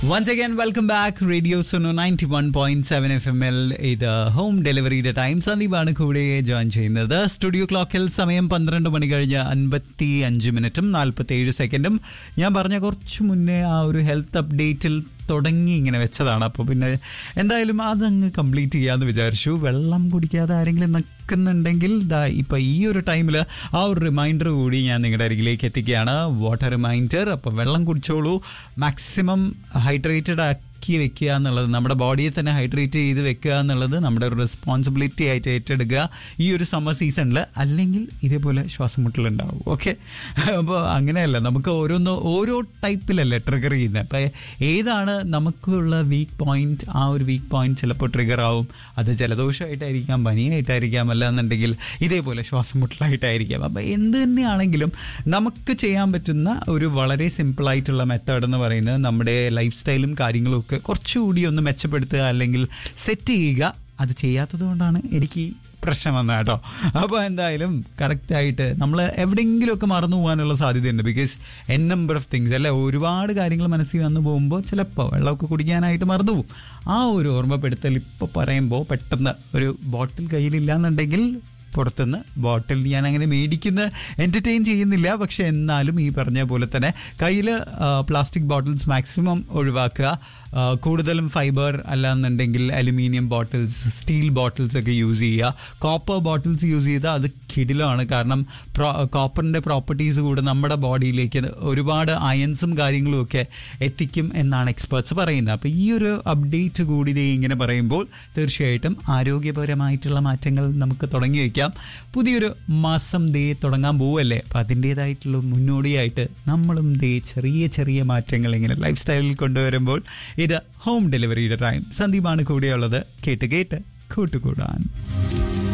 once again welcome back radio Suno ninety one point seven F M L ഇത് home ഡെലിവറിയുടെ time സന്ദീപാണ് കൂടെ join ചെയ്യുന്നത് സ്റ്റുഡിയോ ക്ലോക്കിൽ സമയം പന്ത്രണ്ട് മണി കഴിഞ്ഞ് അൻപത്തി അഞ്ച് മിനിറ്റും നാൽപ്പത്തി ഏഴ് സെക്കൻഡും ഞാൻ പറഞ്ഞ കുറച്ച് മുന്നേ ആ ഒരു ഹെൽത്ത് അപ്ഡേറ്റിൽ തുടങ്ങി ഇങ്ങനെ വെച്ചതാണ് അപ്പോൾ പിന്നെ എന്തായാലും അതങ്ങ് കംപ്ലീറ്റ് ചെയ്യാമെന്ന് വിചാരിച്ചു വെള്ളം കുടിക്കാതെ ആരെങ്കിലും നിൽക്കുന്നുണ്ടെങ്കിൽ ദാ ഇപ്പം ഈ ഒരു ടൈമിൽ ആ ഒരു റിമൈൻഡർ കൂടി ഞാൻ നിങ്ങളുടെ അരികിലേക്ക് എത്തിക്കുകയാണ് വാട്ടർ റിമൈൻഡർ അപ്പോൾ വെള്ളം കുടിച്ചോളൂ മാക്സിമം ഹൈഡ്രേറ്റഡ് ആക്കി വെക്കുക എന്നുള്ളത് നമ്മുടെ ബോഡിയെ തന്നെ ഹൈഡ്രേറ്റ് ചെയ്ത് വെക്കുക എന്നുള്ളത് നമ്മുടെ ഒരു റെസ്പോൺസിബിലിറ്റി ആയിട്ട് ഏറ്റെടുക്കുക ഈ ഒരു സമ്മർ സീസണിൽ അല്ലെങ്കിൽ ഇതേപോലെ ശ്വാസം മുട്ടലുണ്ടാവും ഓക്കെ അപ്പോൾ അങ്ങനെയല്ല നമുക്ക് ഓരോന്ന് ഓരോ ടൈപ്പിലല്ലേ ട്രിഗർ ചെയ്യുന്നത് അപ്പോൾ ഏതാണ് നമുക്കുള്ള വീക്ക് പോയിന്റ് ആ ഒരു വീക്ക് പോയിന്റ് ചിലപ്പോൾ ട്രിഗർ ആവും അത് ജലദോഷമായിട്ടായിരിക്കാം പനിയായിട്ടായിരിക്കാം അല്ലാന്നുണ്ടെങ്കിൽ ഇതേപോലെ ശ്വാസം മുട്ടലായിട്ടായിരിക്കാം അപ്പോൾ എന്ത് തന്നെയാണെങ്കിലും നമുക്ക് ചെയ്യാൻ പറ്റുന്ന ഒരു വളരെ സിമ്പിളായിട്ടുള്ള മെത്തേഡ് എന്ന് പറയുന്നത് നമ്മുടെ ലൈഫ് സ്റ്റൈലും കാര്യങ്ങളും ഒക്കെ കുറച്ചുകൂടി ഒന്ന് മെച്ചപ്പെടുത്തുക അല്ലെങ്കിൽ സെറ്റ് ചെയ്യുക അത് ചെയ്യാത്തത് കൊണ്ടാണ് എനിക്ക് പ്രശ്നം വന്നത് കേട്ടോ അപ്പോൾ എന്തായാലും കറക്റ്റായിട്ട് നമ്മൾ എവിടെയെങ്കിലുമൊക്കെ മറന്നു പോകാനുള്ള സാധ്യതയുണ്ട് because N number of things അല്ലെ ഒരുപാട് കാര്യങ്ങൾ മനസ്സിൽ വന്നു പോകുമ്പോൾ ചിലപ്പോൾ വെള്ളമൊക്കെ കുടിക്കാനായിട്ട് മറന്നു പോകും ആ ഒരു ഓർമ്മപ്പെടുത്തൽ ഇപ്പോൾ പറയുമ്പോൾ പെട്ടെന്ന് ഒരു ബോട്ടിൽ കയ്യിലില്ലാന്നുണ്ടെങ്കിൽ പുറത്തുനിന്ന് ബോട്ടിൽ ഞാൻ അങ്ങനെ മേടിക്കുന്ന എൻ്റർടൈൻ ചെയ്യുന്നില്ല പക്ഷെ എന്നാലും ഈ പറഞ്ഞ പോലെ തന്നെ കയ്യിൽ പ്ലാസ്റ്റിക് ബോട്ടിൽസ് മാക്സിമം ഒഴിവാക്കുക ആ, കൂടുതലും ഫൈബർ അല്ലാന്നുണ്ടെങ്കിൽ അലുമിനിയം ബോട്ടിൽസ് സ്റ്റീൽ ബോട്ടിൽസ് ഒക്കെ യൂസ് ചെയ്യുക കോപ്പർ ബോട്ടിൽസ് യൂസ് ചെയ്താൽ അത് കിടിലമാണ് കാരണം കോപ്പറിൻ്റെ പ്രോപ്പർട്ടീസ് കൂടെ നമ്മുടെ ബോഡിയിലേക്ക് ഒരുപാട് അയൻസും കാര്യങ്ങളും ഒക്കെ എത്തിക്കും എന്നാണ് എക്സ്പേർട്സ് പറയുന്നത് അപ്പോൾ ഈ ഒരു അപ്ഡേറ്റ് കൂടി ദേ ഇങ്ങനെ പറയുമ്പോൾ തീർച്ചയായിട്ടും ആരോഗ്യപരമായിട്ടുള്ള മാറ്റങ്ങൾ നമുക്ക് തുടങ്ങി വയ്ക്കാം പുതിയൊരു മാസം ദേ തുടങ്ങാൻ പോവല്ലേ അപ്പം അതിൻ്റേതായിട്ടുള്ള മുന്നോടിയായിട്ട് നമ്മളും ദേ ചെറിയ ചെറിയ മാറ്റങ്ങൾ ഇങ്ങനെ ലൈഫ് സ്റ്റൈലിൽ കൊണ്ടുവരുമ്പോൾ ഇത് ഹോം ഡെലിവറിയുടെ ടൈം സന്ദീപാണ് കൂടെയുള്ളത് കേട്ട് കേട്ട് കൂട്ടുകൂടാൻ